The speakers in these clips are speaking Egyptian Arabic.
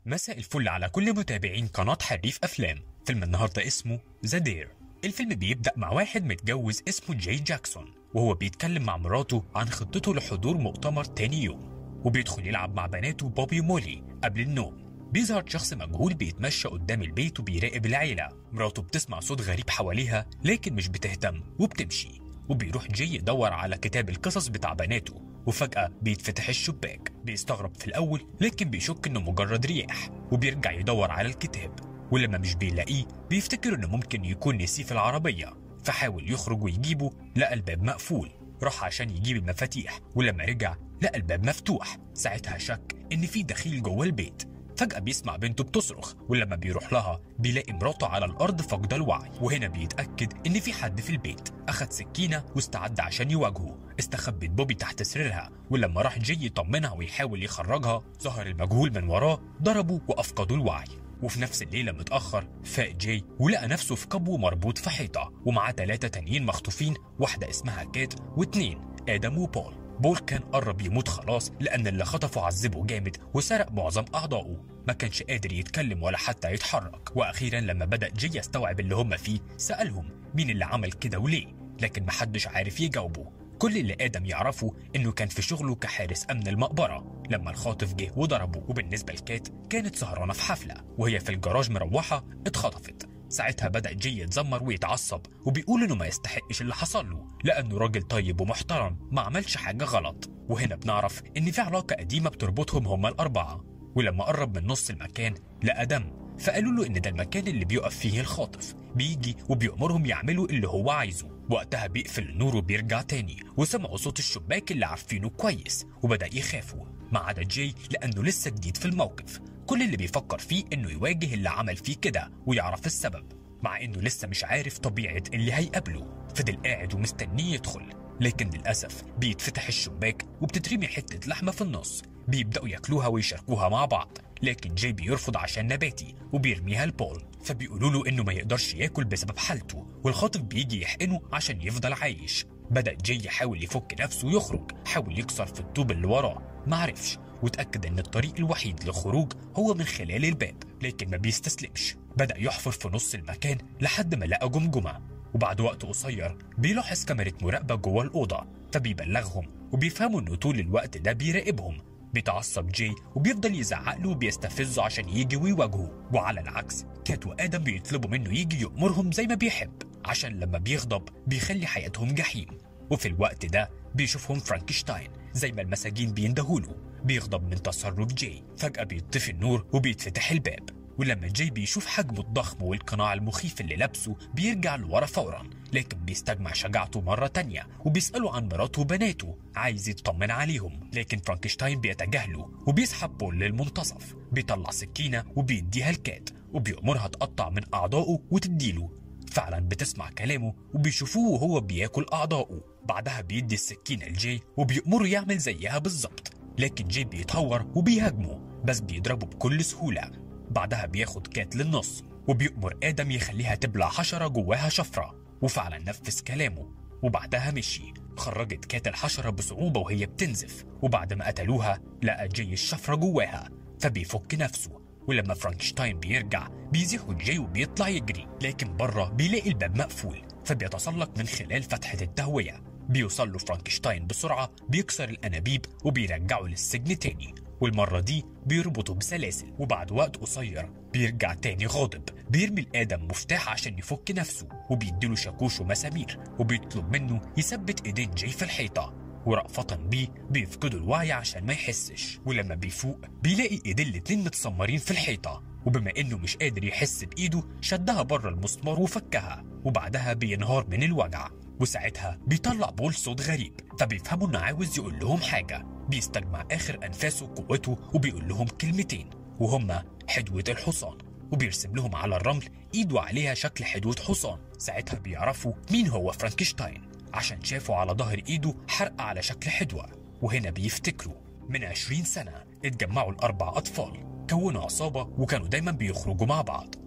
مساء الفل على كل متابعين قناة حريف أفلام فيلم النهاردة اسمه ذا دير الفيلم بيبدأ مع واحد متجوز اسمه جاي جاكسون وهو بيتكلم مع مراته عن خطته لحضور مؤتمر تاني يوم وبيدخل يلعب مع بناته بوبي ومولي قبل النوم بيظهر شخص مجهول بيتمشى قدام البيت وبيراقب العيلة مراته بتسمع صوت غريب حواليها لكن مش بتهتم وبتمشي وبيروح جاي يدور على كتاب القصص بتاع بناته وفجأة بيتفتح الشباك بيستغرب في الأول لكن بيشك إنه مجرد رياح وبيرجع يدور على الكتاب ولما مش بيلاقيه بيفتكر إنه ممكن يكون نسيه في العربية فحاول يخرج ويجيبه لقى الباب مقفول راح عشان يجيب المفاتيح ولما رجع لقى الباب مفتوح ساعتها شك إن في دخيل جوه البيت فجأة بيسمع بنته بتصرخ ولما بيروح لها بيلاقي مراته على الأرض فاقدة الوعي وهنا بيتأكد إن في حد في البيت أخد سكينة واستعد عشان يواجهه استخبت بوبي تحت سريرها ولما راح جاي يطمنها ويحاول يخرجها ظهر المجهول من وراه ضربه وأفقدوا الوعي وفي نفس الليلة متأخر فاق جاي ولقى نفسه في كبو مربوط في حيطة ومعاه ثلاثة تانيين مخطوفين واحدة اسمها كات واتنين آدم وبول بول كان قرب يموت خلاص لأن اللي خطفه عذبه جامد وسرق معظم أعضائه ما كانش قادر يتكلم ولا حتى يتحرك وأخيرا لما بدأ جاي يستوعب اللي هم فيه سألهم مين اللي عمل كده وليه لكن محدش عارف يجاوبه كل اللي آدم يعرفه إنه كان في شغله كحارس أمن المقبرة لما الخاطف جه وضربه وبالنسبة لكات كانت سهرانة في حفلة وهي في الجراج مروحة اتخطفت ساعتها بدأ جي يتذمر ويتعصب وبيقول إنه ما يستحقش اللي حصل له لأنه راجل طيب ومحترم ما عملش حاجة غلط وهنا بنعرف إن في علاقة قديمة بتربطهم هما الأربعة ولما قرب من نص المكان لقى دم فقالوا له إن ده المكان اللي بيقف فيه الخاطف بيجي وبيأمرهم يعملوا اللي هو عايزه وقتها بيقفل النور وبيرجع تاني وسمعوا صوت الشباك اللي عارفينه كويس وبدأ يخافوا ما عدا جاي لأنه لسه جديد في الموقف كل اللي بيفكر فيه إنه يواجه اللي عمل فيه كده ويعرف السبب مع إنه لسه مش عارف طبيعة اللي هيقابله فضل قاعد ومستنيه يدخل لكن للأسف بيتفتح الشباك وبتترمي حتة لحمة في النص بيبدأوا ياكلوها ويشاركوها مع بعض لكن جاي بيرفض عشان نباتي وبيرميها لبول فبيقولوا له انه ما يقدرش ياكل بسبب حالته والخاطف بيجي يحقنه عشان يفضل عايش بدأ جاي يحاول يفك نفسه ويخرج حاول يكسر في الطوب اللي وراه معرفش وتأكد ان الطريق الوحيد للخروج هو من خلال الباب لكن ما بيستسلمش بدأ يحفر في نص المكان لحد ما لقى جمجمة وبعد وقت قصير بيلاحظ كاميرا مراقبة جوه الأوضة فبيبلغهم وبيفهموا إنه طول الوقت ده بيراقبهم بيتعصب جاي وبيفضل يزعق له وبيستفزه عشان يجي ويواجهه وعلى العكس كات وآدم بيطلبوا منه يجي يأمرهم زي ما بيحب عشان لما بيغضب بيخلي حياتهم جحيم وفي الوقت ده بيشوفهم فرانكشتاين زي ما المساجين بيندهوله بيغضب من تصرف جاي فجأة بيطفي النور وبيتفتح الباب ولما جاي بيشوف حجمه الضخم والقناع المخيف اللي لابسه بيرجع لورا فورا لكن بيستجمع شجاعته مرة تانية وبيسأله عن مراته وبناته عايز يطمن عليهم لكن فرانكشتاين بيتجاهله وبيسحب بول للمنتصف بيطلع سكينة وبيديها الكات وبيأمرها تقطع من أعضائه وتديله فعلا بتسمع كلامه وبيشوفوه وهو بياكل أعضائه بعدها بيدي السكينة لجاي وبيأمره يعمل زيها بالظبط لكن جاي بيتهور وبيهاجمه بس بيضربه بكل سهولة بعدها بياخد كات للنص وبيأمر آدم يخليها تبلع حشرة جواها شفرة وفعلا نفذ كلامه وبعدها مشي خرجت كات الحشرة بصعوبة وهي بتنزف وبعد ما قتلوها لقى جاي الشفرة جواها فبيفك نفسه ولما فرانكشتاين بيرجع بيزيحوا جاي وبيطلع يجري لكن بره بيلاقي الباب مقفول فبيتسلق من خلال فتحة التهوية بيوصل له فرانكشتاين بسرعة بيكسر الأنابيب وبيرجعه للسجن تاني والمرة دي بيربطه بسلاسل وبعد وقت قصير بيرجع تاني غاضب بيرمي لآدم مفتاح عشان يفك نفسه وبيديله شاكوش ومسامير وبيطلب منه يثبت ايدين جاي في الحيطة ورأفة بيه بيفقدوا الوعي عشان ما يحسش ولما بيفوق بيلاقي ايدين الاتنين متسمرين في الحيطة وبما انه مش قادر يحس بايده شدها بره المسمار وفكها وبعدها بينهار من الوجع وساعتها بيطلع بول صوت غريب فبيفهموا انه عاوز يقول لهم حاجة بيستجمع اخر انفاسه وقوته وبيقول لهم كلمتين وهما حدوة الحصان وبيرسم لهم على الرمل ايده عليها شكل حدوة حصان ساعتها بيعرفوا مين هو فرانكشتاين عشان شافوا على ظهر ايده حرقة على شكل حدوة وهنا بيفتكروا من عشرين سنة اتجمعوا الأربع أطفال كونوا عصابة وكانوا دايما بيخرجوا مع بعض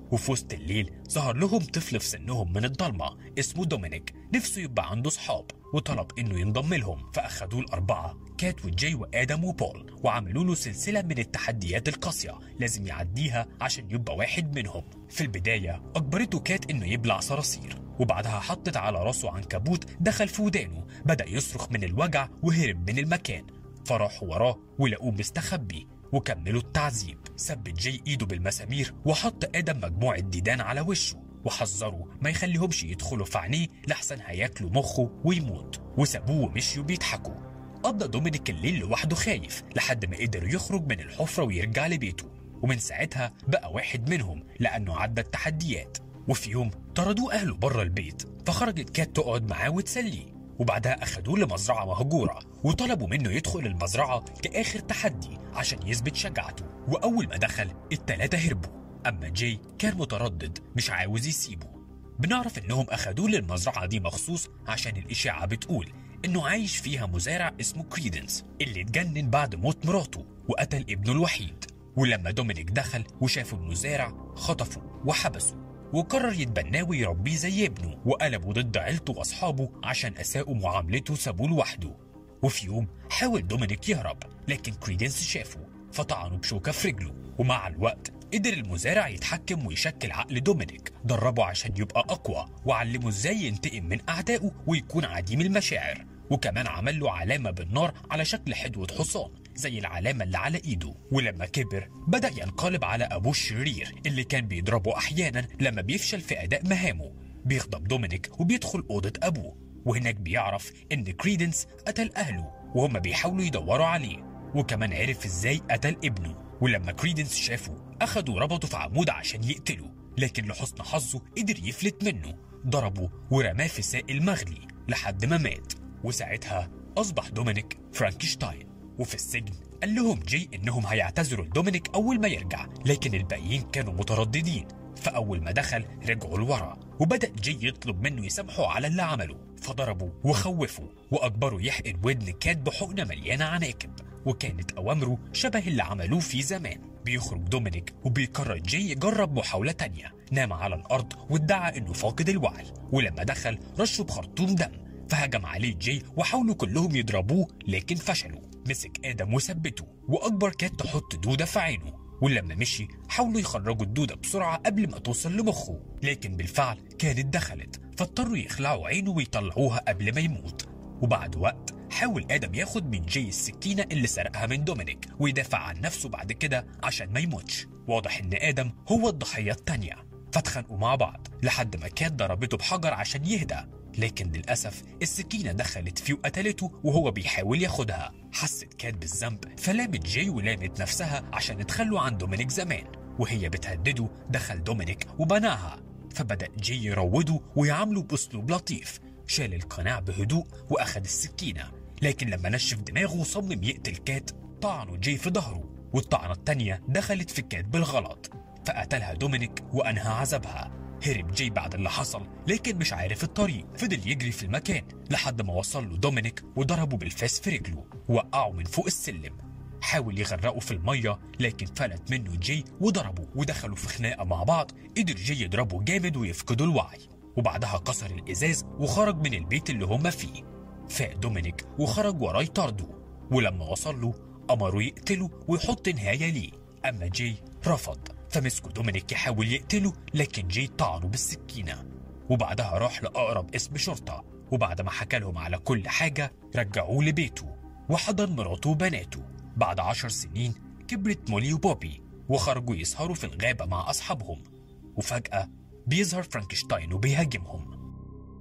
وفي وسط الليل ظهر لهم طفل في سنهم من الضلمة اسمه دومينيك نفسه يبقى عنده صحاب وطلب انه ينضم لهم فاخدوه الاربعه كات وجاي وادم وبول وعملوا له سلسله من التحديات القاسيه لازم يعديها عشان يبقى واحد منهم في البدايه اجبرته كات انه يبلع صراصير وبعدها حطت على راسه عنكبوت دخل في ودانه بدا يصرخ من الوجع وهرب من المكان فراحوا وراه ولقوه مستخبي وكملوا التعذيب ثبت جاي ايده بالمسامير وحط ادم مجموعه ديدان على وشه وحذروا ما يخليهمش يدخلوا في عينيه لحسن هياكلوا مخه ويموت وسابوه ومشيوا بيضحكوا قضى دومينيك الليل لوحده خايف لحد ما قدر يخرج من الحفرة ويرجع لبيته ومن ساعتها بقى واحد منهم لأنه عدى التحديات وفي يوم طردوه أهله بره البيت فخرجت كات تقعد معاه وتسليه وبعدها أخدوه لمزرعة مهجورة وطلبوا منه يدخل المزرعة كآخر تحدي عشان يثبت شجاعته وأول ما دخل التلاتة هربوا أما جاي كان متردد مش عاوز يسيبه بنعرف إنهم أخدوه للمزرعة دي مخصوص عشان الإشاعة بتقول إنه عايش فيها مزارع اسمه كريدنس اللي اتجنن بعد موت مراته وقتل ابنه الوحيد ولما دومينيك دخل وشافوا المزارع خطفه وحبسه وقرر يتبناه ويربيه زي ابنه وقلبوا ضد عيلته واصحابه عشان اساءوا معاملته سابوه لوحده وفي يوم حاول دومينيك يهرب لكن كريدنس شافه فطعنه بشوكه في رجله ومع الوقت قدر المزارع يتحكم ويشكل عقل دومينيك دربه عشان يبقى أقوى وعلمه ازاي ينتقم من أعدائه ويكون عديم المشاعر وكمان عمل له علامة بالنار على شكل حدوة حصان زي العلامة اللي على إيده ولما كبر بدأ ينقلب على أبوه الشرير اللي كان بيضربه أحيانا لما بيفشل في أداء مهامه بيغضب دومينيك وبيدخل أوضة أبوه وهناك بيعرف إن كريدنس قتل أهله وهم بيحاولوا يدوروا عليه وكمان عرف ازاي قتل ابنه ولما كريدنس شافه أخدوا ربطه في عمود عشان يقتله لكن لحسن حظه قدر يفلت منه ضربه ورماه في سائل مغلي لحد ما مات وساعتها أصبح دومينيك فرانكشتاين وفي السجن قال لهم جاي إنهم هيعتذروا لدومينيك أول ما يرجع لكن الباقيين كانوا مترددين فأول ما دخل رجعوا لورا وبدأ جاي يطلب منه يسامحه على اللي عمله فضربوا وخوفوا وأجبروا يحقن ودن كات بحقنة مليانة عناكب وكانت أوامره شبه اللي عملوه في زمان بيخرج دومينيك وبيقرر جاي يجرب محاولة تانية نام على الأرض وادعى إنه فاقد الوعي ولما دخل رشه بخرطوم دم فهجم عليه جاي وحاولوا كلهم يضربوه لكن فشلوا مسك آدم وثبته وأكبر كانت تحط دودة في عينه ولما مشي حاولوا يخرجوا الدودة بسرعة قبل ما توصل لمخه لكن بالفعل كانت دخلت فاضطروا يخلعوا عينه ويطلعوها قبل ما يموت وبعد وقت حاول آدم ياخد من جاي السكينة اللي سرقها من دومينيك ويدافع عن نفسه بعد كده عشان ما يموتش واضح إن آدم هو الضحية التانية فاتخانقوا مع بعض لحد ما كات ضربته بحجر عشان يهدى لكن للأسف السكينة دخلت فيه وقتلته وهو بيحاول ياخدها حست كات بالذنب فلامت جاي ولامت نفسها عشان اتخلوا عن دومينيك زمان وهي بتهدده دخل دومينيك وبناها فبدأ جاي يروده ويعامله بأسلوب لطيف شال القناع بهدوء وأخد السكينة لكن لما نشف دماغه وصمم يقتل كات طعنه جاي في ظهره والطعنة التانية دخلت في كات بالغلط فقتلها دومينيك وأنهى عذابها هرب جاي بعد اللي حصل لكن مش عارف الطريق فضل يجري في المكان لحد ما وصل له دومينيك وضربه بالفاس في رجله وقعه من فوق السلم حاول يغرقه في المية لكن فلت منه جاي وضربه ودخلوا في خناقة مع بعض قدر جاي يضربه جامد ويفقده الوعي وبعدها كسر الإزاز وخرج من البيت اللي هما فيه فاق دومينيك وخرج وراه يطارده ولما وصل له أمره يقتله ويحط نهاية ليه أما جاي رفض فمسكوا دومينيك يحاول يقتله لكن جاي طعنه بالسكينة وبعدها راح لأقرب اسم شرطة وبعد ما حكى لهم على كل حاجة رجعوه لبيته وحضن مراته وبناته بعد عشر سنين كبرت مولي وبوبي وخرجوا يسهروا في الغابة مع أصحابهم وفجأة بيظهر فرانكشتاين وبيهاجمهم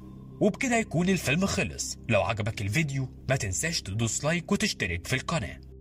وبكده يكون الفيلم خلص لو عجبك الفيديو ما تنساش تدوس لايك وتشترك في القناة